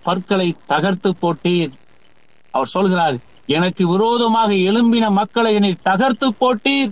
பற்களை தகர்த்து போட்டீர் அவர் சொல்கிறார் எனக்கு விரோதமாக எழும்பின மக்களை என்னை தகர்த்து போட்டீர்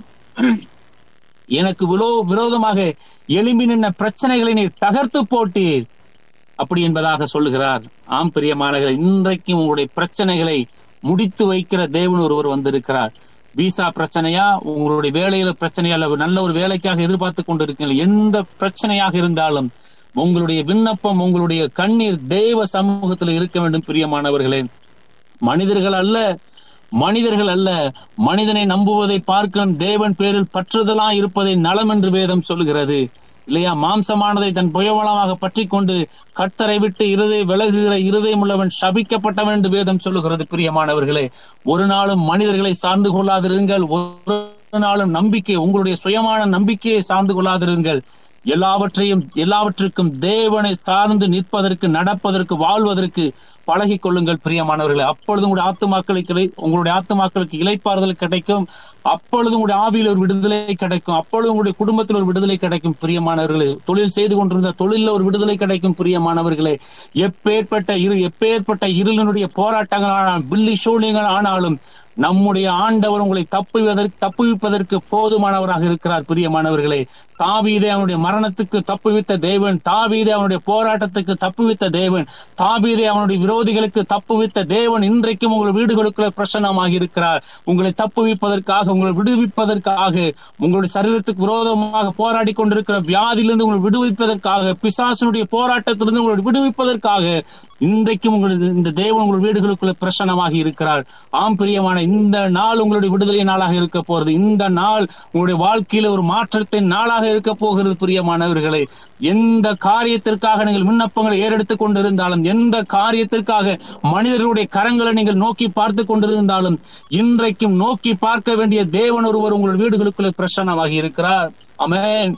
எனக்கு விரோ விரோதமாக எழும்பி நின்ற பிரச்சனைகளை நீ தகர்த்து போட்டீர் அப்படி என்பதாக சொல்லுகிறார் ஆம் பிரியமானவர்கள் இன்றைக்கும் உங்களுடைய பிரச்சனைகளை முடித்து வைக்கிற தேவன் ஒருவர் வந்திருக்கிறார் விசா பிரச்சனையா உங்களுடைய வேலையில பிரச்சனையா இல்ல நல்ல ஒரு வேலைக்காக எதிர்பார்த்து கொண்டிருக்கீங்க எந்த பிரச்சனையாக இருந்தாலும் உங்களுடைய விண்ணப்பம் உங்களுடைய கண்ணீர் தேவ சமூகத்தில் இருக்க வேண்டும் பிரியமானவர்களே மனிதர்கள் அல்ல மனிதர்கள் அல்ல மனிதனை நம்புவதை பார்க்க தேவன் பேரில் பற்றுதலா இருப்பதை நலம் என்று வேதம் சொல்லுகிறது இல்லையா மாம்சமானதை தன் புயவளமாக பற்றி கொண்டு கத்தரை விட்டு இருதை விலகுகிற இருதயம் உள்ளவன் சபிக்கப்பட்டவன் என்று வேதம் சொல்லுகிறது பிரியமானவர்களே ஒரு நாளும் மனிதர்களை சார்ந்து கொள்ளாதிருங்கள் ஒரு நாளும் நம்பிக்கை உங்களுடைய சுயமான நம்பிக்கையை சார்ந்து கொள்ளாதிருங்கள் எல்லாவற்றையும் எல்லாவற்றுக்கும் தேவனை சார்ந்து நிற்பதற்கு நடப்பதற்கு வாழ்வதற்கு பழகி கொள்ளுங்கள் பிரியமானவர்களே அப்பொழுது உங்களுடைய ஆத்துமாக்களுக்கு உங்களுடைய ஆத்துமாக்களுக்கு இலைப்பாறுதல் கிடைக்கும் அப்பொழுது உங்களுடைய ஆவியில் ஒரு விடுதலை கிடைக்கும் அப்பொழுது உங்களுடைய குடும்பத்தில் ஒரு விடுதலை கிடைக்கும் பிரியமானவர்களே தொழில் செய்து கொண்டிருந்த தொழிலில் ஒரு விடுதலை கிடைக்கும் பிரியமானவர்களே எப்பேற்பட்ட இரு எப்பேற்பட்ட இருளினுடைய போராட்டங்கள் ஆனால் பில்லி சூழ்நிலைகள் ஆனாலும் நம்முடைய ஆண்டவர் உங்களை தப்புவதற்கு தப்புவிப்பதற்கு போதுமானவராக இருக்கிறார் பிரியமானவர்களே தாவீதே அவனுடைய மரணத்துக்கு தப்புவித்த தேவன் தாவீதே அவனுடைய போராட்டத்துக்கு தப்புவித்த தேவன் தாவீதே அவனுடைய விரோதிகளுக்கு தப்புவித்த தேவன் இன்றைக்கும் உங்கள் வீடுகளுக்குள்ள பிரசன்னமாக இருக்கிறார் உங்களை தப்புவிப்பதற்காக உங்களை விடுவிப்பதற்காக உங்களுடைய சரீரத்துக்கு விரோதமாக போராடி கொண்டிருக்கிற வியாதியிலிருந்து உங்களை விடுவிப்பதற்காக பிசாசனுடைய போராட்டத்திலிருந்து உங்களை விடுவிப்பதற்காக இன்றைக்கும் உங்களது இந்த தேவன் உங்கள் வீடுகளுக்குள்ள பிரசன்னமாக இருக்கிறார் ஆம் பிரியமான இந்த நாள் உங்களுடைய விடுதலை நாளாக இருக்க போறது இந்த நாள் உங்களுடைய வாழ்க்கையில ஒரு மாற்றத்தின் நாளாக இருக்க போகிறது பிரியமானவர்களே எந்த காரியத்திற்காக நீங்கள் விண்ணப்பங்களை ஏறெடுத்துக் கொண்டிருந்தாலும் எந்த காரியத்திற்காக மனிதர்களுடைய கரங்களை நீங்கள் நோக்கி பார்த்து கொண்டிருந்தாலும் இன்றைக்கும் நோக்கி பார்க்க வேண்டிய தேவன் ஒருவர் உங்கள் வீடுகளுக்குள்ள பிரசன்னமாக இருக்கிறார் அமேன்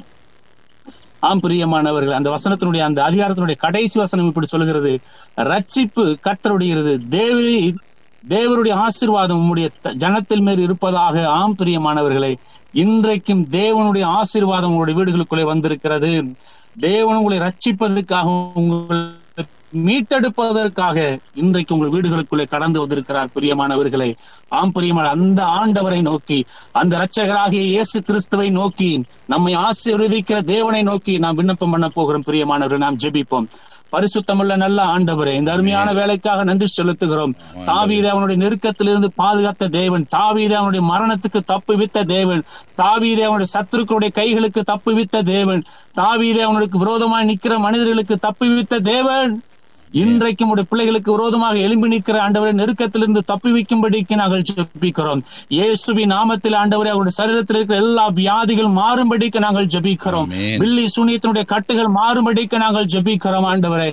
ஆம் பிரியமானவர்கள் அந்த வசனத்தினுடைய அந்த அதிகாரத்தினுடைய கடைசி வசனம் இப்படி சொல்லுகிறது ரட்சிப்பு கர்த்தருடையது தேவரி தேவருடைய ஆசீர்வாதம் உம்முடைய த- ஜனத்தில் மேல் இருப்பதாக ஆம் பிரியமானவர்களே இன்றைக்கும் தேவனுடைய ஆசீர்வாதம் உங்களுடைய வீடுகளுக்குள்ளே வந்திருக்கிறது தேவன் உங்களை ரட்சிப்பதற்காக உங்களை மீட்டெடுப்பதற்காக இன்றைக்கு உங்கள் வீடுகளுக்குள்ளே கடந்து வந்திருக்கிறார் பிரியமானவர்களே ஆம் பிரியமான அந்த ஆண்டவரை நோக்கி அந்த இரட்சகராகிய இயேசு கிறிஸ்துவை நோக்கி நம்மை ஆசீர்வதிக்கிற தேவனை நோக்கி நாம் விண்ணப்பம் பண்ண போகிறோம் பிரியமானவர்கள் நாம் ஜெபிப்போம் பரிசுத்தமுள்ள நல்ல ஆண்டவரே இந்த அருமையான வேலைக்காக நன்றி செலுத்துகிறோம் தாவீதை அவனுடைய நெருக்கத்திலிருந்து பாதுகாத்த தேவன் தாவீதை அவனுடைய மரணத்துக்கு தப்புவித்த தேவன் தாவீதை அவனுடைய சத்துருக்களுடைய கைகளுக்கு தப்புவித்த தேவன் தாவீதை அவனுக்கு விரோதமாய் நிற்கிற மனிதர்களுக்கு தப்புவித்த தேவன் இன்றைக்கும் உடைய பிள்ளைகளுக்கு விரோதமாக எழும்பி நிற்கிற ஆண்டவரை நெருக்கத்திலிருந்து தப்பி வைக்கும்படிக்கு நாங்கள் ஜெபிக்கிறோம் இயேசுவின் நாமத்தில் ஆண்டவரை அவருடைய சரீரத்தில் இருக்கிற எல்லா வியாதிகள் மாறும்படிக்கு நாங்கள் ஜெபிக்கிறோம் ஆமென். பில்லி சூனியத்தினுடைய கட்டுகள் மாறும்படிக்கு நாங்கள் ஜெபிக்கிறோம் ஆண்டவரை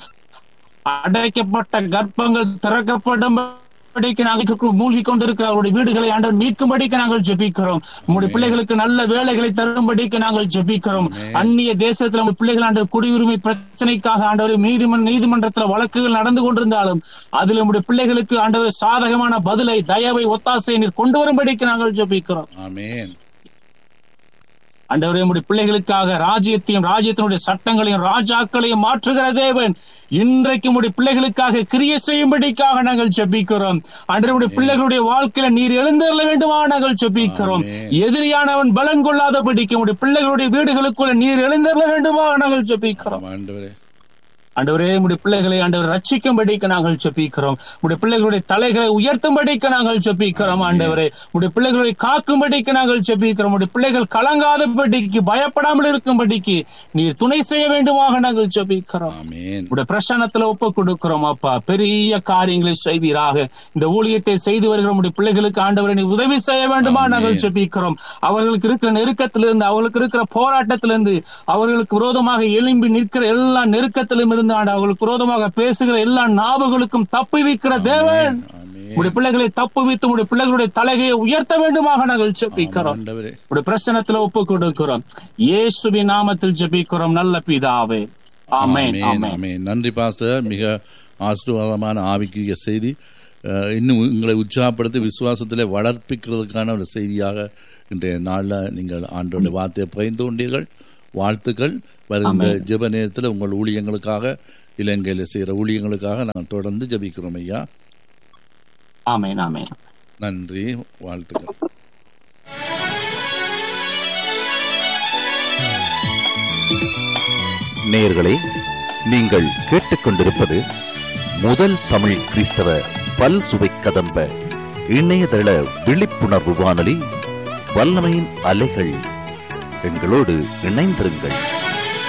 அடைக்கப்பட்ட கர்ப்பங்கள் திறக்கப்படும் நாங்கள் மூழ்கி கொண்டிருக்கிற அவருடைய வீடுகளை ஆண்டவர் மீட்கும்படிக்கு நாங்கள் ஜெபிக்கிறோம் உங்களுடைய பிள்ளைகளுக்கு நல்ல வேலைகளை தரும்படிக்கு நாங்கள் ஜெபிக்கிறோம் அந்நிய தேசத்துல உங்கள் பிள்ளைகள் ஆண்டவர் குடியுரிமை பிரச்சனைக்காக ஆண்டவர் நீதிமன்ற நீதிமன்றத்துல வழக்குகள் நடந்து கொண்டிருந்தாலும் அதில் உங்களுடைய பிள்ளைகளுக்கு ஆண்டவர் சாதகமான பதிலை தயவை ஒத்தாசை நீர் கொண்டு வரும்படிக்கு நாங்கள் ஜெபிக்கிறோம் ஆமென் ஆண்டவரே உம்முடைய பிள்ளைகளுக்காக ராஜ்யத்தையும் ராஜ்யத்தினுடைய சட்டங்களையும் ராஜாக்களையும் மாற்றுகிற தேவன் இன்றைக்கு உம்முடைய பிள்ளைகளுக்காக கிரிய செய்யும்படிக்காக நாங்கள் ஜெபிக்கிறோம் அன்றைய பிள்ளைகளுடைய வாழ்க்கையில நீர் எழுந்தருள வேண்டுமா நாங்கள் ஜெபிக்கிறோம் ஆமென். எதிரியானவன் பலன் கொள்ளாதபடிக்கு உம்முடைய பிள்ளைகளுடைய வீடுகளுக்குள்ள நீர் எழுந்தருள வேண்டுமா நாங்கள் ஜெபிக்கிறோம் ஆமா, ஆண்டவரே ஆண்டவரே உடைய பிள்ளைகளை ஆண்டவர் ரட்சிக்கும்படிக்கு நாங்கள் ஜெபிக்கிறோம் உடைய பிள்ளைகளுடைய தலைகளை உயர்த்தும்படிக்கு நாங்கள் ஜெபிக்கிறோம் ஆண்டவரே உடைய பிள்ளைகளை காக்கும்படிக்கு நாங்கள் ஜெபிக்கிறோம் உடைய பிள்ளைகள் கலங்காதபடிக்கு பயப்படாமல் இருக்கும்படிக்கு நீர் துணை செய்ய வேண்டுமாக நாங்கள் ஜெபிக்கிறோம் ஆமென் உடைய பிரசன்னத்துல ஒப்பு கொடுக்கிறோம் அப்பா பெரிய காரியங்களை செய்வீராக இந்த ஊழியத்தை செய்து வருகிற உடைய பிள்ளைகளுக்கு ஆண்டவரை நீ உதவி செய்ய வேண்டுமா ஆமென். நாங்கள் ஜெபிக்கிறோம் அவர்களுக்கு இருக்கிற நெருக்கத்திலிருந்து அவர்களுக்கு இருக்கிற போராட்டத்திலிருந்து அவர்களுக்கு விரோதமாக எழும்பி நிற்கிற எல்லா நெருக்கத்திலும் இருந்து ஆண்டு அவர்களுக்கு விரோதமாக பேசுகிற எல்லா நாவுகளுக்கும் தப்பி வைக்கிற தேவன் ஆமென் உடைய பிள்ளைகளை தப்பு வைத்து உடைய பிள்ளைகளுடைய தலைகையை உயர்த்த வேண்டுமாக நாங்கள் ஜெபிக்கிறோம் ஆண்டவரே உடைய பிரசனத்துல ஒப்பு கொடுக்கிறோம் இயேசுவின் நாமத்தில் ஜெபிக்கிறோம் நல்ல பிதாவே ஆமென் ஆமென், ஆமென் ஆமென். நன்றி பாஸ்டர் மிக ஆசீர்வாதமான ஆவிக்குரிய செய்தி அஹ், இன்னும் உங்களை உற்சாகப்படுத்தி விசுவாசத்திலே வளர்ப்பிக்கிறதுக்கான ஒரு செய்தியாக இன்றைய நாளில் நீங்கள் ஆண்டோட வார்த்தையை பகிர்ந்து கொண்டீர்கள் வாழ்த்துக்கள் வருகின்ற ஜெப நேரத்தில் உங்கள் ஊழியங்களுக்காக இலங்கையில் செய்கிற ஊழியங்களுக்காக நாங்கள் தொடர்ந்து ஜபிக்கிறோம் ஐயா ஆமேன் ஆமேன் நன்றி வாழ்த்துக்கள் நேயர்களே நீங்கள் கேட்டுக்கொண்டிருப்பது முதல் தமிழ் கிறிஸ்தவ பல் சுவை கதம்ப இணையதள விழிப்புணர்வு வானொலி வல்லமையின் அலைகள் எங்களோடு இணைந்திருங்கள்